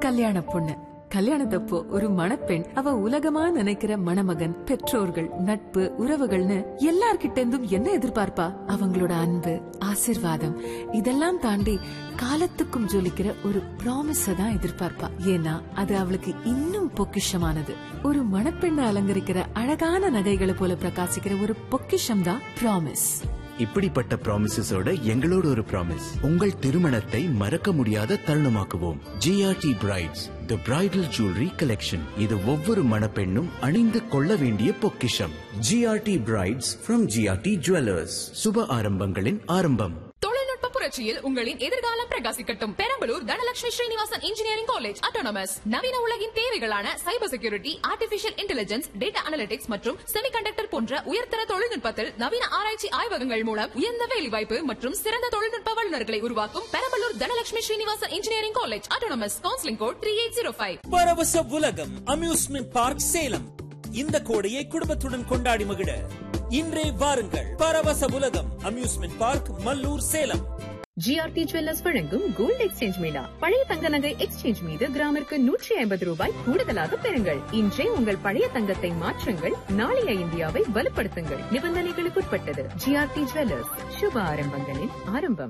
கல்யாண பொண்ணு கல்யாணத்தப்போ ஒரு மணப்பெண் அவ உலகமா நினைக்கிற மணமகன் பெற்றோர்கள் நட்பு உறவுகள்னு எல்லார்கிட்ட இருந்தும் என்ன எதிர்பார்ப்பா அவங்களோட அன்பு ஆசிர்வாதம் இதெல்லாம் தாண்டி காலத்துக்கும் ஜொலிக்கிற ஒரு ப்ராமிஸ தான் எதிர்பார்ப்பா ஏன்னா அது அவளுக்கு இன்னும் பொக்கிஷமானது ஒரு மணப்பெண்ணை அலங்கரிக்கிற அழகான நகைகளை போல பிரகாசிக்கிற ஒரு பொக்கிஷம் தான் ப்ராமிஸ் இப்படிப்பட்ட ப்ராமிசஸோட எங்களோட ஒரு ப்ராமிஸ் உங்கள் திருமணத்தை மறக்க முடியாத தருணமாக்குவோம் GRT brides the bridal jewellery collection இது ஒவ்வொரு மணப்பெண்ணும் அணிந்து கொள்ள வேண்டிய பொக்கிஷம் GRT brides from GRT jewellers சுப ஆரம்பங்களின் ஆரம்பம் தொழில்நுட்ப புரட்சியில் உங்களின் எதிர்காலம் பிரகாசிக்கட்டும் Perambalur Dhanalakshmi Srinivasan engineering college autonomous நவீன உலகின் தேவைகளான cyber security artificial intelligence data analytics மற்றும் செமிகண்டக்டர் போன்ற உயர்தர தொழில்நுட்பத்தில் நவீன ஆராய்ச்சி ஆய்வகங்கள் மூலம் உயர்ந்த வேலைவாய்ப்பு மற்றும் சிறந்த தொழில்நுட்ப வல்லுநர்களை உருவாக்கும் Perambalur Dhanalakshmi Srinivasan engineering college autonomous counselling code three eight zero five பரவச உலகம் அம்யூஸ்மெண்ட் பார்க் சேலம் இந்த கோடையை குடும்பத்துடன் கொண்டாடி மகிழ இன்றே வாருங்கள் பரவச உலகம் amusement park Mallur Salem GRT jewellers வழங்கும் கோல்ட் எக்ஸ்சேஞ்ச் மேளா பழைய தங்க நகை எக்ஸ்சேஞ்ச் மீது கிராமிற்கு நூற்றி ஐம்பது ரூபாய் கூடுதலாக பெறுங்கள் இன்றே உங்கள் பழைய தங்கத்தை மாற்றுங்கள் நாளைய இந்தியாவை வலுப்படுத்துங்கள் நிபந்தனைகளுக்குட்பட்டது ஜிஆர்டி ஜுவல்லர்ஸ் சுப ஆரம்பங்களின் ஆரம்பம்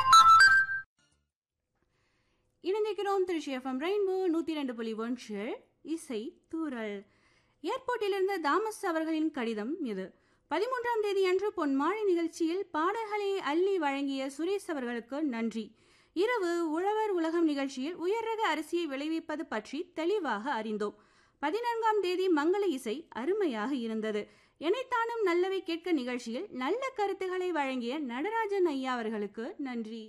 இணைந்திருக்கிறோம் திருச்சி எஃப்எம் ரெயின்போ நூற்றி ரெண்டு புள்ளி ஒன்று இசை தூரல் ஏர்போர்ட்டிலிருந்து தாமஸ் அவர்களின் கடிதம் இது பதிமூன்றாம் தேதி அன்று பொன்மாலை நிகழ்ச்சியில் பாடல்களை அள்ளி வழங்கிய சுரேஷ் அவர்களுக்கு நன்றி இரவு உழவர் உலகம் நிகழ்ச்சியில் உயர்ரக அரிசியை விளைவிப்பது பற்றி தெளிவாக அறிந்தோம் பதினான்காம் தேதி மங்கள இசை அருமையாக இருந்தது எனைத்தானும் நல்லவை கேட்க நிகழ்ச்சியில் நல்ல கருத்துக்களை வழங்கிய நடராஜன் ஐயா அவர்களுக்கு நன்றி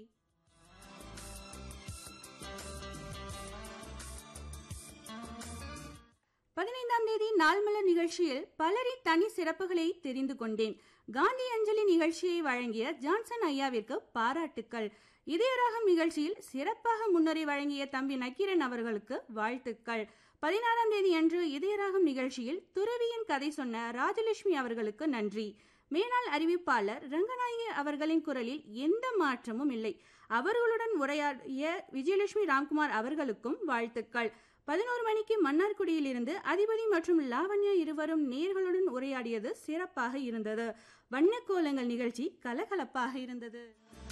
பதினைந்தாம் தேதி நாள்மலர் நிகழ்ச்சியில் பலரின் தனி சிறப்புகளை தெரிந்து கொண்டேன் காந்தி அஞ்சலி நிகழ்ச்சியை வழங்கிய ஜான்சன் ஐயாவிற்கு பாராட்டுக்கள் இதயராகம் நிகழ்ச்சியில் சிறப்பாக முன்னுரை வழங்கிய தம்பி நக்கீரன் அவர்களுக்கு வாழ்த்துக்கள் பதினாறாம் தேதி அன்று இதயராகம் நிகழ்ச்சியில் துறவியின் கதை சொன்ன ராஜலட்சுமி அவர்களுக்கு நன்றி மேனாள் அறிவிப்பாளர் ரங்கநாயகி அவர்களின் குரலில் எந்த மாற்றமும் இல்லை அவர்களுடன் உரையாடிய விஜயலட்சுமி ராம்குமார் அவர்களுக்கும் வாழ்த்துக்கள் பதினோரு மணிக்கு மன்னார்குடியில் இருந்து அதிபதி மற்றும் லாவண்யா இருவரும் நேர்களுடன் உரையாடியது சிறப்பாக இருந்தது வண்ணக்கோலங்கள் நிகழ்ச்சி கலகலப்பாக இருந்தது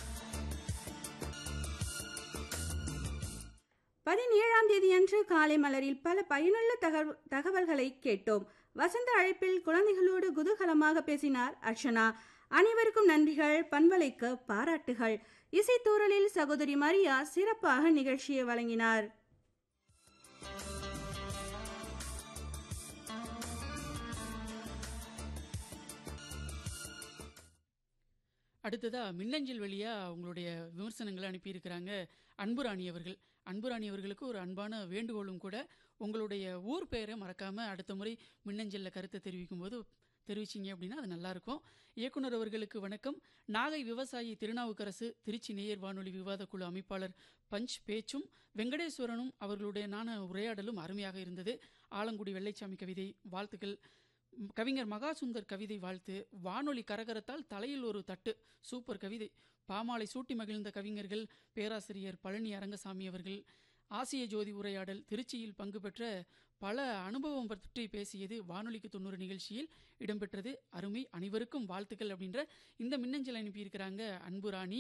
பதினேழாம் தேதி அன்று காலை மலரில் பல பயனுள்ள தகவ- தகவல்களை கேட்டோம் வசந்த அழைப்பில் குழந்தைகளோடு குதூகலமாக பேசினார் அர்ச்சனா அனைவருக்கும் நன்றிகள் பண்பலைக்கு பாராட்டுகள் இசைத்தூரலில் சகோதரி மரியா சிறப்பாக நிகழ்ச்சியை வழங்கினார் அடுத்ததா மின்னஞ்சல் வழியா உங்களுடைய விமர்சனங்களை அனுப்பியிருக்கிறாங்க அன்புராணி அவர்கள் அன்புராணி அவர்களுக்கு ஒரு அன்பான வேண்டுகோளும் கூட உங்களுடைய ஊர் பெயரை மறக்காம அடுத்த முறை மின்னஞ்சல்ல கருத்தை தெரிவிக்கும் போது தெரிவிச்சிங்க அப்படின்னா அது நல்லா இருக்கும் இயக்குனர் அவர்களுக்கு வணக்கம் நாகை விவசாயி திருநாவுக்கரசு திருச்சி நேயர் வானொலி விவாத குழு அமைப்பாளர் பஞ்ச் பேச்சும் வெங்கடேஸ்வரனும் அவர்களுடையனான உரையாடலும் அருமையாக இருந்தது ஆலங்குடி வெள்ளைச்சாமி கவிதை வாழ்த்துக்கள் ம், கவிஞர் மகாசுந்தர் கவிதை வாழ்த்து வானொலி கரகரத்தால் தலையில் ஒரு தட்டு சூப்பர் கவிதை பாமாலை சூட்டி மகிழ்ந்த கவிஞர்கள் பேராசிரியர் பழனி அரங்கசாமி அவர்கள் ஆசிய ஜோதி உரையாடல் திருச்சியில் பங்கு பெற்ற பல அனுபவம் பற்றி பேசியது வானொலிக்கு தொண்ணூறு நிகழ்ச்சியில் இடம்பெற்றது அருமை அனைவருக்கும் வாழ்த்துக்கள் அப்படின்ற இந்த மின்னஞ்சல் அனுப்பியிருக்கிறாங்க அன்புராணி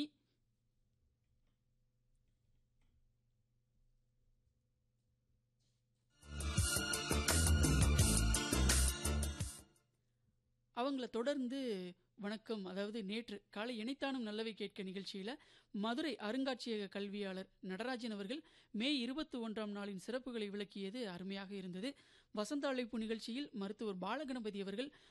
அவங்கள தொடர்ந்து வணக்கம் அதாவது நேற்று காலை இணைத்தானும் நல்லவை கேட்க நிகழ்ச்சியில் மதுரை அருங்காட்சியக கல்வியாளர் நடராஜன் அவர்கள் மே இருபத்தி ஒன்றாம் நாளின் சிறப்புகளை விளக்கியது அருமையாக இருந்தது வசந்த அழைப்பு நிகழ்ச்சியில் மருத்துவர் பாலகணபதி அவர்கள்